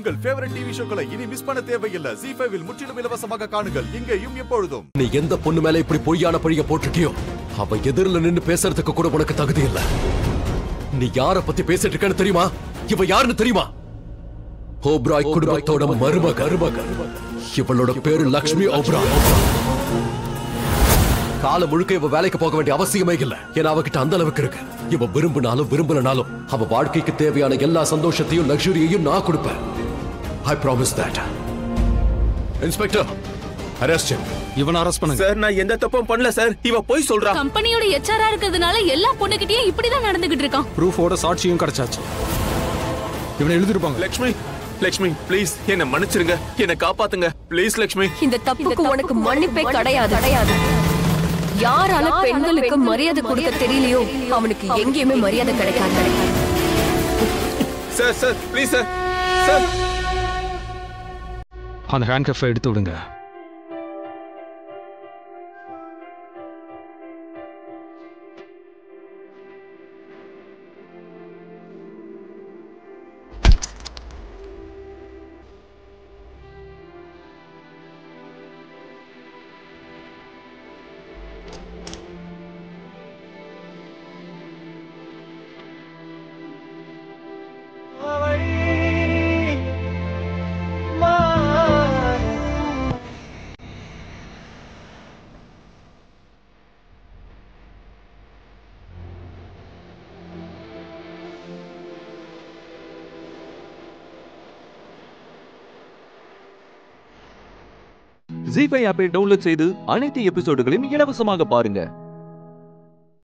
உங்கள் favourite TV ஷோக்களை இனி miss பண்ண தேவையில்லை ஜி ஃபைவில் முற்றிலும் இலவசமாக காணுங்கள் இங்கேயும் எப்பொழுதும் நீ எந்த பொண்ணு மேல இப்படி பொய்யான பழிய போட்டிருக்கியோ அவ எதிரில நின்னு பேசுறதுக்கு கூட உனக்கு தகுதி இல்ல நீ யார பத்தி பேசிட்டு இருக்கன்னு தெரியுமா இவ யாருன்னு தெரியுமா ஓப்ராய் குடும்பத்தோட மருமக இவளோட பேரு லக்ஷ்மி ஓப்ராய் காலம் முழுக்க இவ வேலைக்கு போக வேண்டிய அவசியமே இல்ல ஏன்னா அவகிட்ட அந்த அளவுக்கு இருக்கு இவ விரும்பினாலும் விரும்பலனாலும் அவ வாழ்க்கைக்கு தேவையான எல்லா சந்தோஷத்தையும் லக்ஸுரியையும் நான் கொடுப்பேன் I promise that inspector arrest இவனை அரெஸ்ட் பண்ணுங்க சார் நான் எந்த தப்பும் பண்ணல சார் இவ போய் சொல்றா கம்பெனியோட எச்ஆரா இருக்கிறதுனால எல்லா பொண்ணுகிட்டயும் இப்படிதான் நடந்துகிட்டு இருக்கான் ப்ரூஃபோட சாட்சியும் கிடைச்சாச்சு இவனை எழுதிருப்பாங்க லக்ஷ்மி லக்ஷ்மி ப்ளீஸ் என்ன மன்னிச்சிருங்க என்ன காப்பாத்துங்க ப்ளீஸ் லக்ஷ்மி இந்த தப்புக்கு உனக்கு மன்னிப்பே கிடையாது கிடையாது யாரால பெண்களுக்கு மரியாதை கொடுக்க தெரியலையோ அவனுக்கு எங்கேயுமே மரியாதை கிடைக்காது sir sir please sir sir அந்த ஹேண்ட் கஃபை எடுத்து விடுங்க ஜி ஃபைவ் ஆப்பை டவுன்லோட் செய்து அனைத்து எபிசோடுகளையும் இலவசமாக பாருங்க